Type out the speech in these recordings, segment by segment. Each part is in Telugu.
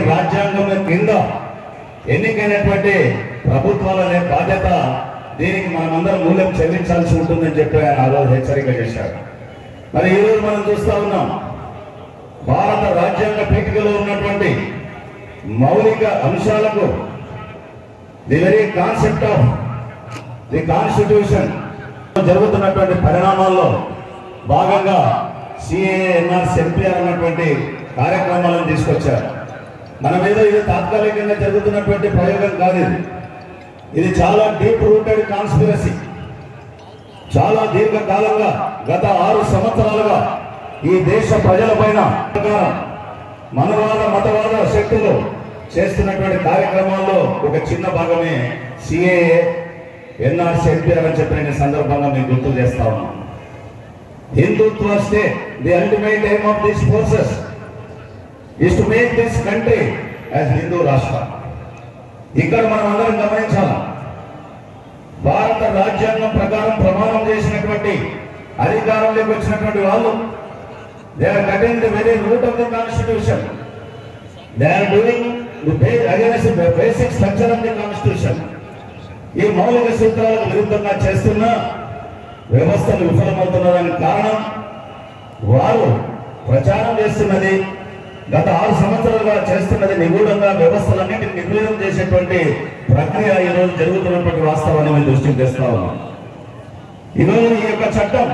రాజ్యాంగం కింద ఎన్నికైనటువంటి ప్రభుత్వాలనే బాధ్యత దీనికి మనమందరం మూల్యం చెల్లించాల్సి ఉంటుందని చెప్పి ఆయన ఆ రోజు హెచ్చరిక చేశారు మరి ఈ రోజు మనం చూస్తా ఉన్నాం భారత రాజ్యాంగ పీఠికలో ఉన్నటువంటి మౌలిక అంశాలకు the very concept of the constitution జరుగుతున్నటువంటి పరిణామాల్లో భాగంగా సిఏఏ ఎన్ఆర్స్ ఎన్పిఆర్ అన్నటువంటి కార్యక్రమాలను తీసుకొచ్చారు మన మీద ఇది తాత్కాలికంగా జరుగుతున్నటువంటి ప్రయోగం కాదు ఇది ఇది చాలా డీప్ రూటెడ్ కాన్స్పిరసీ చాలా దీర్ఘకాలంగా గత ఆరు సంవత్సరాలుగా ఈ దేశ ప్రజలపైన ప్రకారం మనవాద మతవాద శక్తులు చేస్తున్నటువంటి కార్యక్రమాల్లో ఒక చిన్న భాగమే సిఏఏ ఎన్ఆర్సీ ఎన్పిఆర్ అని చెప్పిన ఈ సందర్భంగా మేము గుర్తు చేస్తా ఉన్నాం Hindutva state the ultimate aim of these forces is to make this country as Hindu Rashtra ఇక్కడ మనం అందరం గమనించాలి భారత రాజ్యాంగం ప్రకారం ప్రమాణం చేసినటువంటి అధికారంలోకి వచ్చినటువంటి వాళ్ళు they are cutting the very root of the constitution they are doing the against basic structure of the constitution ఈ మౌలిక సూత్రాలకు విరుద్ధంగా చేస్తున్న వ్యవస్థలు విఫలమవుతున్నదానికి కారణం వారు ప్రచారం చేస్తున్నది గత ఆరు సంవత్సరాలుగా చేస్తున్నది నిగూఢంగా వ్యవస్థలన్నింటినీ నిర్వీర్యం చేసేటువంటి ప్రక్రియ ఈ రోజు జరుగుతున్నటువంటి వాస్తవాన్ని మేము దృష్టికి తెస్తా ఉన్నాం ఈరోజు ఈ యొక్క చట్టం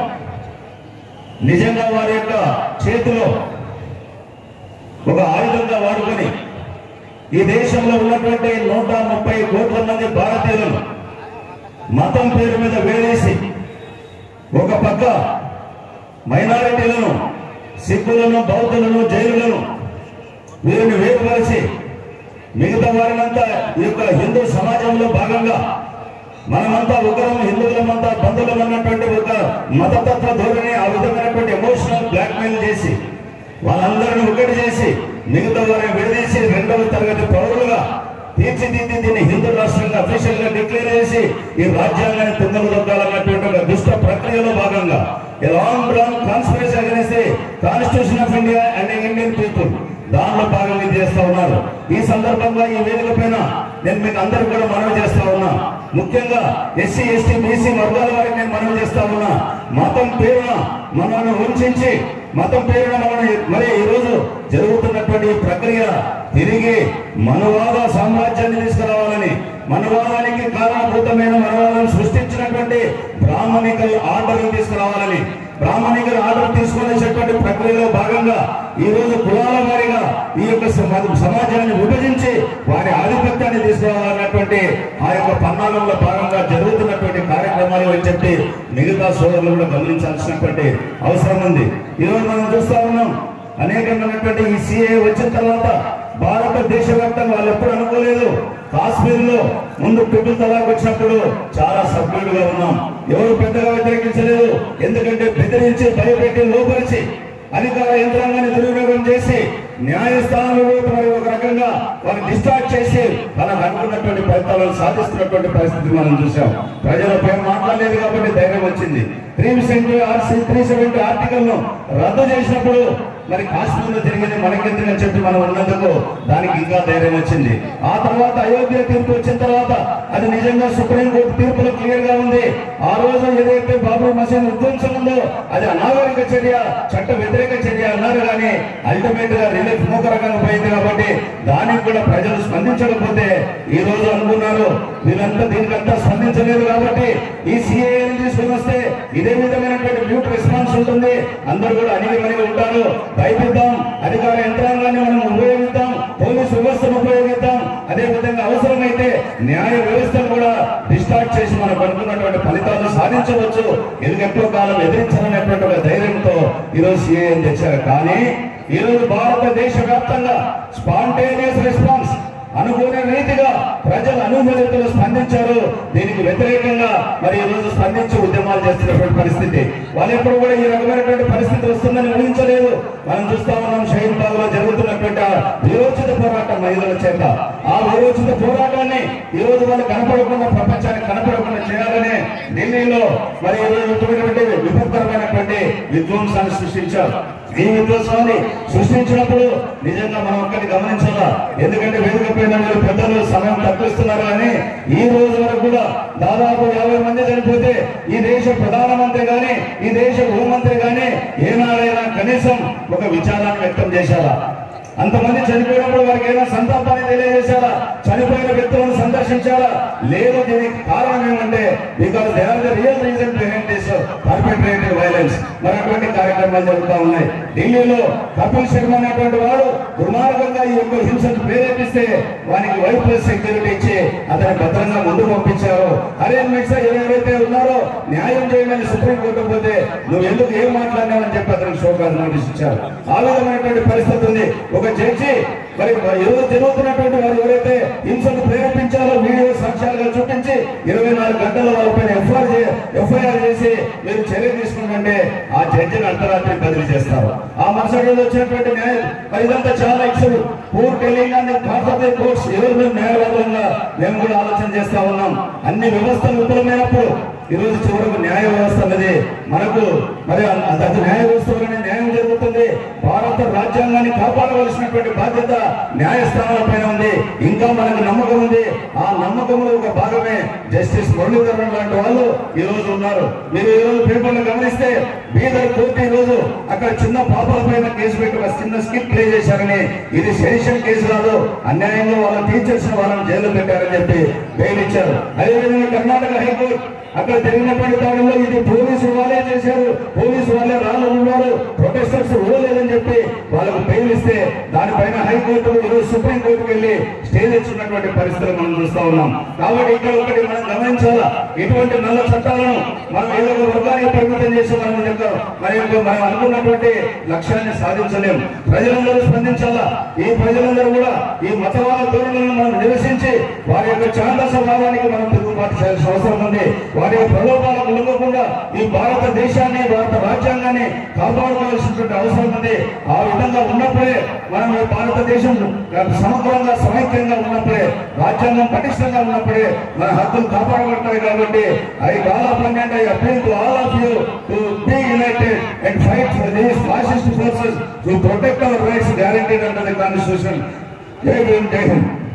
నిజంగా వారి యొక్క చేతిలో ఒక ఆయుధంగా వాడుకొని ఈ దేశంలో ఉన్నటువంటి నూట ముప్పై కోట్ల మంది భారతీయులను మతం పేరు మీద వేలేసి ఒక పక్క మైనారిటీలను సిక్కులను బౌద్ధులను జైలులను వీరిని వేరుపరిచి మిగతా వారినంతా ఈ యొక్క హిందూ సమాజంలో భాగంగా మనమంతా ఒకరం హిందువులమంతా బంధువులం అన్నటువంటి ఒక మతతత్వ ధోరణి ఆ విధమైనటువంటి ఎమోషనల్ బ్లాక్మెయిల్ చేసి వాళ్ళందరిని ఒకటి చేసి మిగతా వారిని విడదీసి రెండవ తరగతి పౌరులుగా తీర్చిదిద్ది దీన్ని హిందూ రాష్ట్రంగా అఫీషియల్ గా డిక్లేర్ చేసి ఈ రాజ్యాంగాన్ని తుంగలు దొక్కాలన్నటువంటి ఒక దుష్ట ప్రక్రియలో భాగంగా long long conspiracy against constitution of India and Indian people దానిలో భాగంగా ఇది చేస్తా ఉన్నారు ఈ సందర్భంగా ఈ వేదిక పైన నేను మీకు అందరికి కూడా మనవి చేస్తా ఉన్నా ముఖ్యంగా ఎస్సీ ఎస్టీ బీసీ వర్గాల వారికి నేను మనవి చేస్తా ఉన్నా మతం పేరున మనల్ని ఉంచి మతం పేరున మనం మరి ఈ రోజు జరుగుతున్నటువంటి ఈ ప్రక్రియ తిరిగి మనవాద సామ్రాజ్యాన్ని తీసుకురావాలని మనవాదానికి కారణభూతమైన మనవాదం సృష్టించినటువంటి బ్రాహ్మణికల్ ఆర్డర్ తీసుకురావాలని బ్రాహ్మణికల్ ఆర్డర్ తీసుకునేటటువంటి ప్రక్రియలో భాగంగా ఈ రోజు కులాల వారిగా ఈ యొక్క సమ- సమాజాన్ని విభజించి వారి ఆధిపత్యాన్ని తీసుకురావాలన్నటువంటి ఆ యొక్క పన్నాగంలో భాగంగా జరుగుతున్నటువంటి కార్యక్రమాలు అని చెప్పి మిగతా సోదరులు కూడా గమనించాల్సినటువంటి అవసరం ఉంది ఈ రోజు మనం చూస్తా ఉన్నాం అనేకమైనటువంటి ఈ సిఏ వచ్చిన తర్వాత భారతదేశ వ్యాప్తంగా వాళ్ళు ఎప్పుడు అనుకోలేదు కాశ్మీర్ లో ముందు పిపుల్ తలాక్ వచ్చినప్పుడు చాలా సభ్యులుగా ఉన్నాం ఎవరు పెద్దగా వ్యతిరేకించలేదు ఎందుకంటే బెదిరించి భయపెట్టి లోపరిచి అధికార యంత్రాంగాన్ని దుర్వినియోగం చేసి న్యాయస్థానంలో మరి ఒక రకంగా వారిని డిస్ట్రాక్ట్ చేసి తనకు అనుకున్నటువంటి ఫలితాలను సాధిస్తున్నటువంటి పరిస్థితి మనం చూసాం ప్రజలపై మాట్లాడలేదు కాబట్టి ధైర్యం వచ్చింది త్రీ సెవెంటీ ఆర్సీ త్రీ సెవెంటీ ఆర్టికల్ ను రద్దు చేసినప్పుడు మరి కాశ్మీర్ లో జరిగింది మనకెందుకని చెప్పి మనం ఉన్నందుకు దానికి ఇంకా ధైర్యం వచ్చింది ఆ తర్వాత అయోధ్య తీర్పు వచ్చిన తర్వాత అది నిజంగా సుప్రీంకోర్టు తీర్పులో క్లియర్ గా ఉంది ఆ రోజు ఏదైతే బాబర్ మసీద్ విధ్వంసం ఉందో అది అనాగరిక చర్య చట్ట వ్యతిరేక చర్య అన్నారు కానీ అల్టిమేట్ గా రిలీఫ్ మూకరకంగా పోయింది కాబట్టి దానికి కూడా ప్రజలు స్పందించకపోతే ఈ రోజు అనుకున్నారు వీళ్ళంతా దీనికంతా స్పందించలేదు కాబట్టి ఈ సిఏ తీసుకుని వస్తే ఇదే విధమైనటువంటి మ్యూట్ రెస్పాన్స్ ఉంటుంది అందరూ కూడా అణిగి మణిగి ఉంటారు భయపిద్దాం అధికార యంత్రాంగాన్ని మనం ఉపయోగిద్దాం పోలీసు వ్యవస్థను ఉపయోగిద్దాం అదే విధంగా అవసరమైతే న్యాయ వ్యవస్థను కూడా డిస్టార్ట్ చేసి మనకు అనుకున్నటువంటి ఫలితాలు సాధించవచ్చు ఎందుకు ఎక్కువ కాలం ఎదిరించాలనేటువంటి ఒక ధైర్యంతో ఈరోజు సీఏం తెచ్చారు కానీ ఈరోజు భారతదేశ వ్యాప్తంగా స్పాంటేనియస్ రెస్పాన్స్ అనుకునే రీతిగా ప్రజలు అనుమతితో స్పందించారు దీనికి వ్యతిరేకంగా మరి ఈ రోజు స్పందించి ఉద్యమాలు చేస్తున్నటువంటి పరిస్థితి వాళ్ళు ఎప్పుడు కూడా ఈ రకమైనటువంటి పరిస్థితి వస్తుందని ఊహించలేదు మనం చూస్తా ఉన్నాం షహీద్ బాగ్ లో జరుగుతున్నటువంటి ఆ విరోచిత పోరాటం మహిళల చేత ఆ విరోచిత పోరాటాన్ని ఈ రోజు వాళ్ళు కనపడకుండా ప్రపంచానికి కనపడకుండా చేయాలని ఢిల్లీ ఢిల్లీలో మరి ఇటువంటి విపత్కరమైనటువంటి విధ్వంసాన్ని సృష్టించారు ఈ విధ్వంసాన్ని సృష్టించినప్పుడు నిజంగా మనం ఒక్కటి గమనించాలా ఎందుకంటే వేదిక పైన మీరు పెద్దలు సమయం తప్పిస్తున్నారు కానీ ఈ రోజు వరకు కూడా దాదాపు యాభై మంది చనిపోతే ఈ దేశ ప్రధానమంత్రి గాని ఈ దేశ హోంమంత్రి గాని ఏనాడైనా కనీసం ఒక విచారాన్ని వ్యక్తం చేశారా అంతమంది చనిపోయినప్పుడు వారికి ఏదైనా సంతాపాన్ని తెలియజేశారా చనిపోయిన వ్యక్తులను సందర్శించారా లేదు దీనికి కారణం ఏమంటే because they are the real reason behind this perpetrated violence మరి అటువంటి కార్యక్రమాలు జరుగుతూ ఉన్నాయి ఢిల్లీలో కపిల్ శర్మ అనేటువంటి వాడు దుర్మార్గంగా ఈ యొక్క హింసను ప్రేరేపిస్తే వానికి వైట్ ప్లస్ సెక్యూరిటీ ఇచ్చి అతని భద్రంగా ముందు పంపించారు అరేంజ్మెంట్స్ ఎవరైతే ఉన్నారో న్యాయం చేయమని సుప్రీంకోర్టు పోతే నువ్వు ఎందుకు ఏం మాట్లాడినావని చెప్పి అతనికి షోకాజ్ నోటీస్ ఇచ్చారు ఆ విధమైనటువంటి పరిస్థితి ఉంది ఒక జడ్జి మరి ఈరోజు జరుగుతున్నటువంటి వారు ఎవరైతే హింసను ప్రేరేపించారో వీడియో సాక్ష్యాలుగా చూపించి ఇరవై నాలుగు గంటల వారిపైన ఎఫ్ఐఆర్ ఎఫ్ఐఆర్ చేసి మీరు చర్య తీసుకుంటుంటే ఆ జడ్జిని అర్ధరాత్రి బదిలీ చేస్తారు ఆ మరుసటి రోజు వచ్చినటువంటి న్యాయం మరి ఇదంతా చాలా ఇచ్చారు పూర్ టెలింగ్ భారత కోర్ట్స్ ఎవరు మేము న్యాయవాదులంగా మేము కూడా ఆలోచన చేస్తా ఉన్నాం అన్ని వ్యవస్థలు విఫలమైనప్పుడు ఈ రోజు చివరకు న్యాయ వ్యవస్థ అనేది మనకు మరి అది అది న్యాయ వ్యవస్థ వలన న్యాయం జరుగుతుంది భారత రాజ్యాంగాన్ని కాపాడవలసినటువంటి బాధ్యత న్యాయస్థానాల పైన ఉంది ఇంకా మనకు నమ్మకం ఉంది ఆ నమ్మకంలో ఒక భాగమే జస్టిస్ మురళీధరన్ లాంటి వాళ్ళు ఈ రోజు ఉన్నారు మీరు ఈ రోజు పేపర్లు గమనిస్తే బీదర్ కోర్టు ఈ రోజు అక్కడ చిన్న పాపల పైన కేసు పెట్టి ఒక చిన్న స్కిట్ ప్లే చేశారని ఇది సెడిషన్ కేసు కాదు అన్యాయంగా వాళ్ళ టీచర్స్ వాళ్ళని జైలు పెట్టారని చెప్పి బెయిల్ ఇచ్చారు అదేవిధంగా కర్ణాటక హైకోర్టు అక్కడ జరిగినటువంటి దాడిలో ఇది పోలీసు వాళ్ళే చేశారు పోలీసు వాళ్ళే రాళ్ళు ఉన్నారు ప్రొటెస్టర్స్ ఇవ్వలేదని చెప్పి వాళ్ళకు బెయిల్ ఇస్తే దానిపైన హైకోర్టు ఈరోజు సుప్రీం కోర్టుకు వెళ్ళి స్టే తెచ్చున్నటువంటి పరిస్థితులు మనం చూస్తా ఉన్నాం కాబట్టి ఇక్కడ ఒకటి మనం గమనించాలా ఇటువంటి నల్ల చట్టాలను మనం ఏదో ఒక వర్గానికి పరిమితం చేసి మనం చెప్తాం మరి యొక్క మనం అనుకున్నటువంటి లక్ష్యాన్ని సాధించలేం ప్రజలందరూ స్పందించాలా ఈ ప్రజలందరూ కూడా ఈ మతవాద ధోరణులను మనం నిరసించి వారి యొక్క ఛాందస భావానికి మనం తిరుగుబాటు చేయాల్సిన అవసరం ఉంది వారి యొక్క ప్రలోభాలకు లొంగకుండా ఈ భారతదేశాన్ని భారత రాజ్యాంగాన్ని కాపాడుకోవాల్సినటువంటి అవసరం ఉంది ఆ విధంగా ఉన్నప్పుడే మనం ఈ భారతదేశం సమగ్రంగా సమైక్యంగా ఉన్నప్పుడే రాజ్యాంగం పటిష్టంగా ఉన్నప్పుడే మన హక్కులు కాపాడబడతాయి కాబట్టి I call upon and I appeal to all of you to be united and fight for these fascist forces to protect our rights guaranteed under the constitution జై భీమ్ జై హింద్